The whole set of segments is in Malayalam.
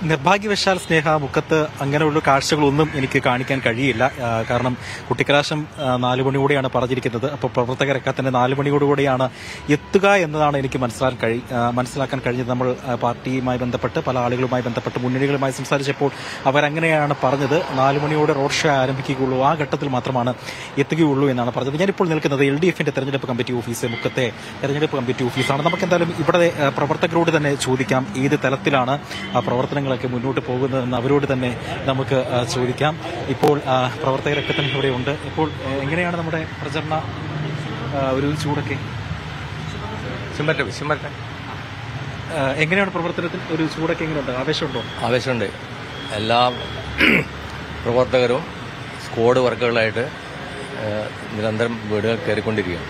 നിർഭാഗ്യവശാൽ സ്നേഹ മുക്കത്ത് അങ്ങനെയുള്ള കാഴ്ചകളൊന്നും എനിക്ക് കാണിക്കാൻ കഴിയില്ല ആ, കാരണം കുട്ടിക്കലാശം ആ, നാല് മണിയോടെയാണ് പറഞ്ഞിരിക്കുന്നത് അപ്പോൾ പ്രവർത്തകരൊക്കെ തന്നെ നാല് മണിയോടുകൂടിയാണ് എത്തുക എന്നതാണ് എനിക്ക് മനസ്സിലാക്കാൻ കഴി ആ, മനസ്സിലാക്കാൻ കഴിഞ്ഞത് നമ്മൾ ആ, പാർട്ടിയുമായി ബന്ധപ്പെട്ട് പല ആളുകളുമായി ബന്ധപ്പെട്ട് മുന്നണികളുമായി സംസാരിച്ചപ്പോൾ അവരങ്ങനെയാണ് പറഞ്ഞത് നാല് മണിയോടെ റോഡ് ഷോ ആരംഭിക്കുകയുള്ളൂ ആ ഘട്ടത്തിൽ മാത്രമാണ് എത്തുകയുള്ളൂ എന്നാണ് പറഞ്ഞത് ഞാനിപ്പോൾ നിൽക്കുന്നത് എൽ ഡി എഫിന്റെ തെരഞ്ഞെടുപ്പ് കമ്മിറ്റി ഓഫീസ് മുക്കത്തെ തെരഞ്ഞെടുപ്പ് കമ്മിറ്റി ഓഫീസാണ് നമുക്ക് എന്തായാലും ഇവിടെ ആ, പ്രവർത്തകരോട് തന്നെ ചോദിക്കാം ഏത് തലത്തിലാണ് ആ പ്രവർത്തനങ്ങളൊക്കെ മുന്നോട്ട് പോകുന്നതെന്ന് അവരോട് തന്നെ നമുക്ക് ആ, ചോദിക്കാം ഇപ്പോൾ ആ, പ്രവർത്തകരൊക്കെ തന്നെ ഇവിടെ ഉണ്ട് ഇപ്പോൾ ആ, എങ്ങനെയാണ് നമ്മുടെ പ്രചരണ ആ, ഒരു ചൂടൊക്കെ വിശുമ്പറ്റ വിശുമ്പറ്റ ആ, എങ്ങനെയാണ് പ്രവർത്തനത്തിൽ ഒരു ചൂടൊക്കെ എങ്ങനെയുണ്ട് ആവേശമുണ്ടോ ആവേശമുണ്ട് എല്ലാ പ്രവർത്തകരും സ്ക്വാഡ് വർക്കുകളായിട്ട് ഏഹ്, നിരന്തരം വീടുകൾ കയറിക്കൊണ്ടിരിക്കുകയാണ്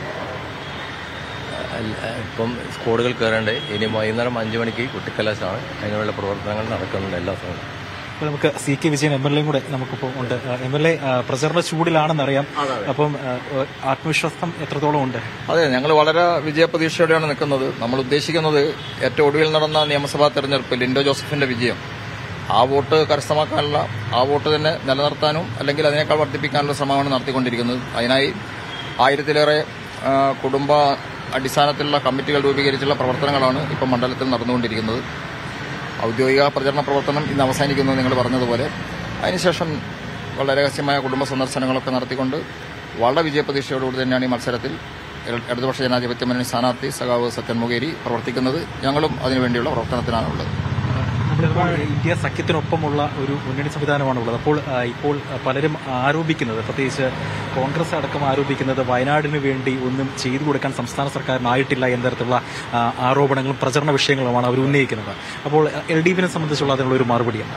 അല്ല- ഇപ്പം സ്ക്വാഡുകൾ കയറേണ്ടത് ഇനി വൈകുന്നേരം അഞ്ചു മണിക്ക് കുട്ടിക്കലാശമാണ് അതിനുള്ള പ്രവർത്തനങ്ങൾ നടക്കുന്നുണ്ട് എല്ലാ സമയവും അപ്പോൾ നമുക്ക് C K Vijayan M L എയും കൂടെ നമുക്കിപ്പോൾ ഉണ്ട് എം എൽ എ പ്രചരണ ചൂടിലാണെന്നറിയാം അപ്പം ആ, ആത്മവിശ്വാസം എത്രത്തോളം ഉണ്ട് അതെ ഞങ്ങൾ വളരെ വിജയപ്രതീക്ഷയോടെയാണ് നിൽക്കുന്നത് നമ്മൾ ഉദ്ദേശിക്കുന്നത് ഏറ്റവും ഒടുവിൽ നടന്ന നിയമസഭാ തെരഞ്ഞെടുപ്പ് ലിൻഡോ ജോസഫിന്റെ വിജയം ആ വോട്ട് കരസ്ഥമാക്കാനുള്ള ആ വോട്ട് തന്നെ നിലനിർത്താനും അല്ലെങ്കിൽ അതിനേക്കാൾ വർദ്ധിപ്പിക്കാനുള്ള ശ്രമമാണ് നടത്തിക്കൊണ്ടിരിക്കുന്നത് അതിനായി ആയിരത്തിലേറെ ആ, കുടുംബ അടിസ്ഥാനത്തിലുള്ള കമ്മിറ്റികൾ രൂപീകരിച്ചുള്ള പ്രവർത്തനങ്ങളാണ് ഇപ്പം മണ്ഡലത്തിൽ നടന്നുകൊണ്ടിരിക്കുന്നത് ഔദ്യോഗിക പ്രചരണ പ്രവർത്തനം ഇന്ന് അവസാനിക്കുന്നു നിങ്ങൾ പറഞ്ഞതുപോലെ അതിനുശേഷം വളരെ രഹസ്യമായ കുടുംബ സന്ദർശനങ്ങളൊക്കെ നടത്തിക്കൊണ്ട് വളരെ വിജയപ്രതീക്ഷയോടുകൂടി തന്നെയാണ് ഈ മത്സരത്തിൽ ഇട- ഇടതുപക്ഷ ജനാധിപത്യ മുന്നണി സ്ഥാനാർത്ഥി സഖാവ് സത്യൻ മുഖേരി പ്രവർത്തിക്കുന്നത് ഞങ്ങളും അതിനുവേണ്ടിയുള്ള പ്രവർത്തനത്തിനാണുള്ളത് നമ്മളിപ്പോൾ ഇന്ത്യ സഖ്യത്തിനൊപ്പമുള്ള ഒരു മുന്നണി സംവിധാനമാണുള്ളത് അപ്പോൾ ആ, ഇപ്പോൾ ആ, പലരും ആരോപിക്കുന്നത് പ്രത്യേകിച്ച് കോൺഗ്രസ് അടക്കം ആരോപിക്കുന്നത് വയനാടിന് വേണ്ടി ഒന്നും ചെയ്തു കൊടുക്കാൻ സംസ്ഥാന സർക്കാരിനായിട്ടില്ല എന്ന തരത്തിലുള്ള ആ, ആരോപണങ്ങളും പ്രചരണ വിഷയങ്ങളുമാണ് അവർ ഉന്നയിക്കുന്നത് അപ്പോൾ എൽ ഡി എഫിനെ സംബന്ധിച്ചുള്ള അതിനുള്ള ഒരു മറുപടിയാണ്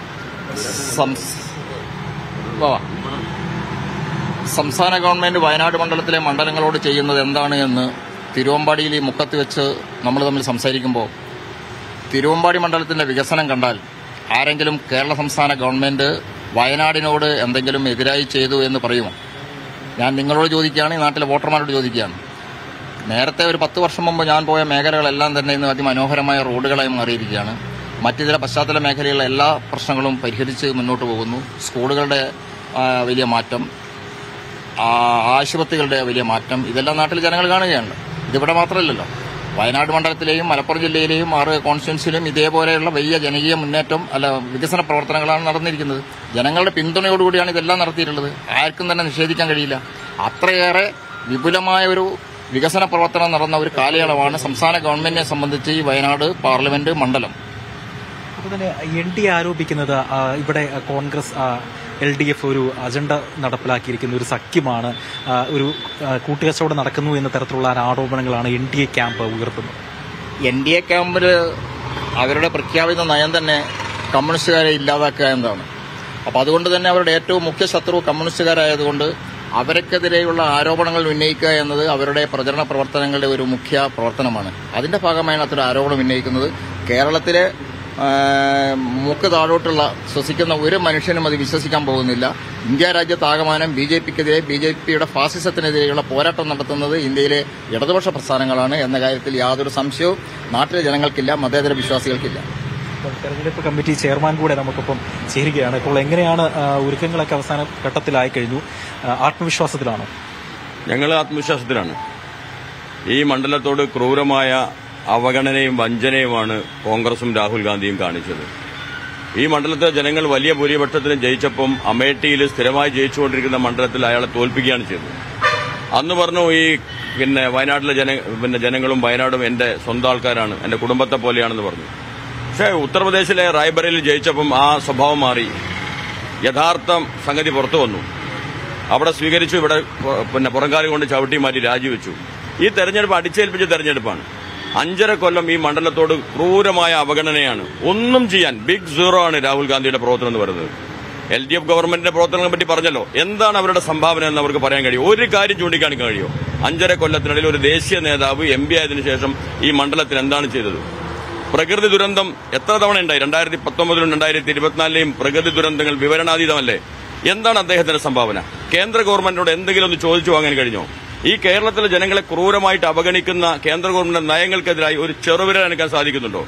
സംസ്- വാ, വാ. സംസ്ഥാന ഗവൺമെന്റ് വയനാട് മണ്ഡലത്തിലെ മണ്ഡലങ്ങളോട് ചെയ്യുന്നത് എന്താണ് എന്ന് തിരുവമ്പാടിയിൽ ഈ മുക്കത്ത് വെച്ച് നമ്മൾ തമ്മിൽ സംസാരിക്കുമ്പോൾ തിരുവമ്പാടി മണ്ഡലത്തിന്റെ വികസനം കണ്ടാൽ ആരെങ്കിലും കേരള സംസ്ഥാന ഗവൺമെന്റ് വയനാടിനോട് എന്തെങ്കിലും എതിരായി ചെയ്തു എന്ന് പറയുമോ ഞാൻ നിങ്ങളോട് ചോദിക്കുകയാണ് ഈ നാട്ടിലെ വോട്ടർമാരോട് ചോദിക്കുകയാണ് നേരത്തെ ഒരു പത്ത് വർഷം മുമ്പ് ഞാൻ പോയ മേഖലകളെല്ലാം തന്നെ ഇന്ന് അതിമനോഹരമായ റോഡുകളായി മാറിയിരിക്കുകയാണ് മറ്റു ചില പശ്ചാത്തല മേഖലയിലെ എല്ലാ പ്രശ്നങ്ങളും പരിഹരിച്ച് മുന്നോട്ട് പോകുന്നു സ്കൂളുകളുടെ ആ, വലിയ മാറ്റം ആ, ആശുപത്രികളുടെ വലിയ മാറ്റം ഇതെല്ലാം നാട്ടിൽ ജനങ്ങൾ കാണുകയാണ് ഇതിവിടെ മാത്രമല്ലല്ലോ വയനാട് മണ്ഡലത്തിലെയും മലപ്പുറം ജില്ലയിലെയും ആറ് കോൺസ്റ്റിറ്റ്യൻസിലും ഇതേപോലെയുള്ള വലിയ ജനകീയ മുന്നേറ്റം അല്ല വികസന പ്രവർത്തനങ്ങളാണ് നടന്നിരിക്കുന്നത് ജനങ്ങളുടെ പിന്തുണയോടുകൂടിയാണ് ഇതെല്ലാം നടത്തിയിട്ടുള്ളത് ആർക്കും തന്നെ നിഷേധിക്കാൻ കഴിയില്ല അത്രയേറെ വിപുലമായ ഒരു വികസന പ്രവർത്തനം നടന്ന ഒരു കാലയളവാണ് സംസ്ഥാന ഗവൺമെന്റിനെ സംബന്ധിച്ച് ഈ വയനാട് പാർലമെന്റ് മണ്ഡലം അപ്പോൾ തന്നെ എൻ ഡി ആരോപിക്കുന്നത് ആ, ഇവിടെ കോൺഗ്രസ് എൽ ഡി എഫ് ഒരു അജണ്ട നടപ്പിലാക്കിയിരിക്കുന്ന ഒരു സഖ്യമാണ് ആ, ഒരു ആ, കൂട്ടുകച്ചവടം നടക്കുന്നു എന്ന തരത്തിലുള്ള ആരോപണങ്ങളാണ് എൻ ഡി എ ക്യാമ്പ് ഉയർത്തുന്നത് എൻ ഡി എ ക്യാമ്പിൽ അവരുടെ പ്രഖ്യാപിത നയം തന്നെ കമ്മ്യൂണിസ്റ്റുകാരെ ഇല്ലാതാക്കുക എന്നതാണ് അപ്പോൾ അതുകൊണ്ട് തന്നെ അവരുടെ ഏറ്റവും മുഖ്യ ശത്രു കമ്മ്യൂണിസ്റ്റുകാരായതുകൊണ്ട് അവർക്കെതിരെയുള്ള ആരോപണങ്ങൾ ഉന്നയിക്കുക എന്നത് അവരുടെ പ്രചരണ പ്രവർത്തനങ്ങളുടെ ഒരു മുഖ്യ പ്രവർത്തനമാണ് അതിന്റെ ഭാഗമായാണ് അത്തരം ആരോപണം ഉന്നയിക്കുന്നത് കേരളത്തിലെ ആ, മൂക്ക് താഴോട്ടുള്ള ശ്വസിക്കുന്ന ഒരു മനുഷ്യനും അത് വിശ്വസിക്കാൻ പോകുന്നില്ല ഇന്ത്യ രാജ്യത്താകമാനം ബി ജെ പിക്കെതിരെ ബി ജെ പിയുടെ ഫാസിസത്തിനെതിരെയുള്ള പോരാട്ടം നടത്തുന്നത് ഇന്ത്യയിലെ ഇടതുപക്ഷ പ്രസ്ഥാനങ്ങളാണ് എന്ന കാര്യത്തിൽ യാതൊരു സംശയവും നാട്ടിലെ ജനങ്ങൾക്കില്ല മതേതര വിശ്വാസികൾക്കില്ല ഇപ്പോൾ തെരഞ്ഞെടുപ്പ് കമ്മിറ്റി ചെയർമാൻ കൂടെ നമുക്കിപ്പം ചേരുകയാണ് ഇപ്പോൾ എങ്ങനെയാണ് ആ, ഒരുക്കങ്ങളൊക്കെ അവസാന ഘട്ടത്തിലായി കഴിഞ്ഞു ആ, ആത്മവിശ്വാസത്തിലാണോ ഞങ്ങൾ ആത്മവിശ്വാസത്തിലാണ് ഈ മണ്ഡലത്തോട് ക്രൂരമായ അവഗണനയും വഞ്ചനയുമാണ് കോൺഗ്രസും രാഹുൽ ഗാന്ധിയും കാണിച്ചത് ഈ മണ്ഡലത്തിലെ ജനങ്ങൾ വലിയ ഭൂരിപക്ഷത്തിലും ജയിച്ചപ്പം അമേഠിയിൽ സ്ഥിരമായി ജയിച്ചുകൊണ്ടിരിക്കുന്ന മണ്ഡലത്തിൽ അയാളെ തോൽപ്പിക്കുകയാണ് ചെയ്തത് അന്ന് പറഞ്ഞു ഈ പിന്നെ വയനാട്ടിലെ ജന പിന്നെ ജനങ്ങളും വയനാടും എന്റെ സ്വന്തം ആൾക്കാരാണ് എന്റെ കുടുംബത്തെ പോലെയാണെന്ന് പറഞ്ഞു പക്ഷേ ഉത്തർപ്രദേശിലെ റായ്ബറയിൽ ജയിച്ചപ്പം ആ സ്വഭാവം മാറി യഥാർത്ഥം സംഗതി പുറത്തു വന്നു അവിടെ സ്വീകരിച്ചു ഇവിടെ പു- പിന്നെ പുറംകാലം കൊണ്ട് ചവിട്ടി മാറ്റി രാജിവെച്ചു ഈ തെരഞ്ഞെടുപ്പ് അടിച്ചേൽപ്പിച്ച തെരഞ്ഞെടുപ്പാണ് അഞ്ചര കൊല്ലം ഈ മണ്ഡലത്തോട് ക്രൂരമായ അവഗണനയാണ് ഒന്നും ചെയ്യാൻ ബിഗ് സീറോ ആണ് രാഹുൽ ഗാന്ധിയുടെ പ്രവർത്തനം എന്ന് പറയുന്നത് എൽ ഡി എഫ് ഗവൺമെന്റിന്റെ പ്രവർത്തനങ്ങളെ പറ്റി പറഞ്ഞല്ലോ എന്താണ് അവരുടെ സംഭാവന എന്ന് അവർക്ക് പറയാൻ കഴിയും ഒരു കാര്യം ചൂണ്ടിക്കാണിക്കാൻ കഴിയുമോ അഞ്ചര കൊല്ലത്തിനിടയിൽ ഒരു ദേശീയ നേതാവ് എം പി ആയതിനു ശേഷം ഈ മണ്ഡലത്തിൽ എന്താണ് ചെയ്തത് പ്രകൃതി ദുരന്തം എത്ര തവണ ഉണ്ടായി രണ്ടായിരത്തി പത്തൊമ്പതിലും രണ്ടായിരത്തി ഇരുപത്തിനാലിലെയും പ്രകൃതി ദുരന്തങ്ങൾ വിവരണാതീതമല്ലേ എന്താണ് അദ്ദേഹത്തിന്റെ സംഭാവന കേന്ദ്ര ഗവൺമെന്റിനോട് എന്തെങ്കിലും ഒന്ന് ചോദിച്ചു വാങ്ങാൻ കഴിഞ്ഞോ ഈ കേരളത്തിലെ ജനങ്ങളെ ക്രൂരമായിട്ട് അവഗണിക്കുന്ന കേന്ദ്ര ഗവൺമെന്റ് നയങ്ങൾക്കെതിരായി ഒരു ചെറുവിരൽ അനക്കാൻ സാധിക്കുന്നുണ്ടോ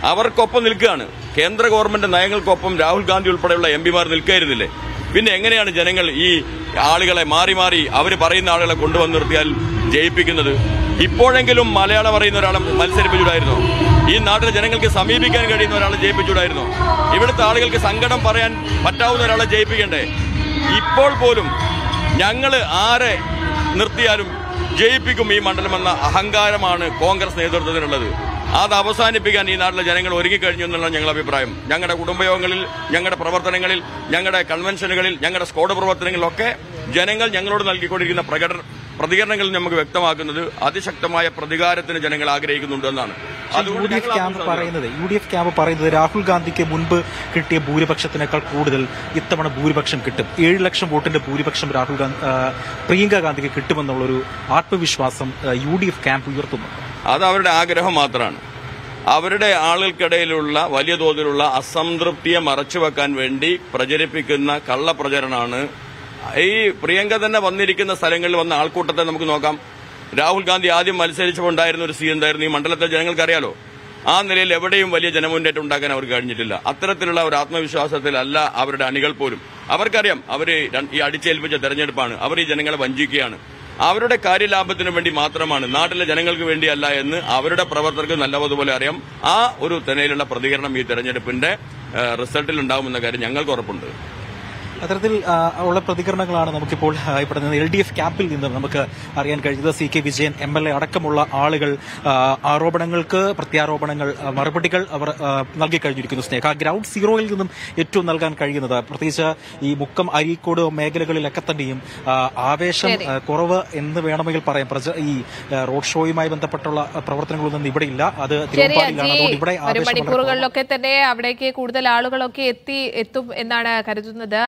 അവർക്കൊപ്പം നിൽക്കുകയാണ് കേന്ദ്ര ഗവൺമെന്റ് നയങ്ങൾക്കൊപ്പം രാഹുൽ ഗാന്ധി ഉൾപ്പെടെയുള്ള എം പിമാർ നിൽക്കായിരുന്നില്ലേ പിന്നെ എങ്ങനെയാണ് ജനങ്ങൾ ഈ ആളുകളെ മാറി മാറി അവർ പറയുന്ന ആളുകളെ കൊണ്ടുവന്ന് നിർത്തിയാൽ ജയിപ്പിക്കുന്നത് ഇപ്പോഴെങ്കിലും മലയാളം അറിയുന്ന ഒരാളെ മത്സരിപ്പിച്ചൂടായിരുന്നോ ഈ നാട്ടിലെ ജനങ്ങൾക്ക് സമീപിക്കാൻ കഴിയുന്ന ഒരാളെ ജയിപ്പിച്ചൂടായിരുന്നോ ഇവിടുത്തെ ആളുകൾക്ക് സങ്കടം പറയാൻ പറ്റാവുന്ന ഒരാളെ ജയിപ്പിക്കണ്ടേ ഇപ്പോൾ പോലും ഞങ്ങൾ ആരെ നിർത്തിയാലും ജയിപ്പിക്കും ഈ മണ്ഡലമെന്ന അഹങ്കാരമാണ് കോൺഗ്രസ് നേതൃത്വത്തിനുള്ളത് അത് അവസാനിപ്പിക്കാൻ ഈ നാട്ടിലെ ജനങ്ങൾ ഒരുങ്ങിക്കഴിഞ്ഞു എന്നുള്ള ഞങ്ങളുടെ അഭിപ്രായം ഞങ്ങളുടെ കുടുംബയോഗങ്ങളിൽ ഞങ്ങളുടെ പ്രവർത്തനങ്ങളിൽ ഞങ്ങളുടെ കൺവെൻഷനുകളിൽ ഞങ്ങളുടെ സ്കോഡ് പ്രവർത്തനങ്ങളിലൊക്കെ ജനങ്ങൾ ഞങ്ങളോട് നൽകിക്കൊണ്ടിരിക്കുന്ന പ്രകടന പ്രതികരണങ്ങളിൽ നമുക്ക് വ്യക്തമാക്കുന്നത് അതിശക്തമായ പ്രതികാരത്തിന് ജനങ്ങൾ ആഗ്രഹിക്കുന്നുണ്ട് എന്നാണ് യു ഡി എഫ് ക്യാമ്പ് പറയുന്നത് യു ഡി എഫ് ക്യാമ്പ് പറയുന്നത് രാഹുൽ ഗാന്ധിക്ക് മുൻപ് കിട്ടിയ ഭൂരിപക്ഷത്തിനേക്കാൾ കൂടുതൽ ഇത്തവണ ഭൂരിപക്ഷം കിട്ടും ഏഴ് ലക്ഷം വോട്ടിന്റെ ഭൂരിപക്ഷം രാഹുൽ ഗാന്ധി ആ, പ്രിയങ്ക ഗാന്ധിക്ക് കിട്ടുമെന്നുള്ളൊരു ആത്മവിശ്വാസം ആ, യു ഡി എഫ് ക്യാമ്പ് ഉയർത്തുന്നു അത് അവരുടെ ആഗ്രഹം മാത്രമാണ് അവരുടെ ആളുകൾക്കിടയിലുള്ള വലിയ തോതിലുള്ള അസംതൃപ്തിയെ മറച്ചുവെക്കാൻ വേണ്ടി പ്രചരിപ്പിക്കുന്ന കള്ളപ്രചരണമാണ് ഈ പ്രിയങ്ക തന്നെ വന്നിരിക്കുന്ന സ്ഥലങ്ങളിൽ വന്ന ആൾക്കൂട്ടത്തെ നമുക്ക് നോക്കാം രാഹുൽ ഗാന്ധി ആദ്യം മത്സരിച്ചപ്പോൾ ഉണ്ടായിരുന്ന ഒരു സീൻ എന്തായിരുന്നു ഈ മണ്ഡലത്തെ ജനങ്ങൾക്കറിയാലോ ആ നിലയിൽ എവിടെയും വലിയ ജനമുന്നേറ്റം ഉണ്ടാക്കാൻ അവർക്ക് കഴിഞ്ഞിട്ടില്ല അത്തരത്തിലുള്ള ഒരു ആത്മവിശ്വാസത്തിലല്ല അവരുടെ അണികൾ പോലും അവർക്കറിയാം അവർ ഈ അടിച്ചേൽപ്പിച്ച തെരഞ്ഞെടുപ്പാണ് അവർ ഈ ജനങ്ങളെ വഞ്ചിക്കുകയാണ് അവരുടെ കാര്യലാഭത്തിനു വേണ്ടി മാത്രമാണ് നാട്ടിലെ ജനങ്ങൾക്ക് വേണ്ടിയല്ല എന്ന് അവരുടെ പ്രവർത്തകർക്ക് നല്ലതുപോലെ അറിയാം ആ ഒരു നിലയിലുള്ള പ്രതികരണം ഈ തെരഞ്ഞെടുപ്പിന്റെ ഏഹ്, റിസൾട്ടിൽ ഉണ്ടാകുമെന്ന കാര്യം ഞങ്ങൾക്ക് ഉറപ്പുണ്ട് അത്തരത്തിൽ ആ, ഉള്ള പ്രതികരണങ്ങളാണ് നമുക്കിപ്പോൾ ആ, ഇവിടെ നിന്ന് എൽ ഡി എഫ് ക്യാമ്പിൽ നിന്ന് നമുക്ക് അറിയാൻ കഴിഞ്ഞത് C K Vijayan M L A അടക്കമുള്ള ആളുകൾ ആ, ആരോപണങ്ങൾക്ക് പ്രത്യാരോപണങ്ങൾ ആ, മറുപടികൾ അവർ ആ, നൽകിക്കഴിഞ്ഞിരിക്കുന്നു സ്നേഹ ഗ്രൗണ്ട് സീറോയിൽ നിന്നും ഏറ്റവും നൽകാൻ കഴിയുന്നത് പ്രത്യേകിച്ച് ഈ മുക്കം അരീക്കോട് മേഖലകളിലൊക്കെ തന്നെയും ആ, ആവേശം ശരി. ആ, കുറവ് എന്ന് വേണമെങ്കിൽ പറയാം പ്രജ ഈ ആ, റോഡ് ഷോയുമായി ബന്ധപ്പെട്ടുള്ള ആ, പ്രവർത്തനങ്ങളൊന്നും ഇവിടെ ഇല്ല അത് ശരി തിരുവമ്പാടിയിലാണ് അജി അതുകൊണ്ട് ഇവിടെ ഒരു ആവേശം വളരെ കുറവാണ്. മണിക്കൂറുകളിലൊക്കെ തന്നെ അവിടേക്ക് കൂടുതൽ ആളുകളൊക്കെ എത്തി എത്തും എന്നാണ് കരുതുന്നത്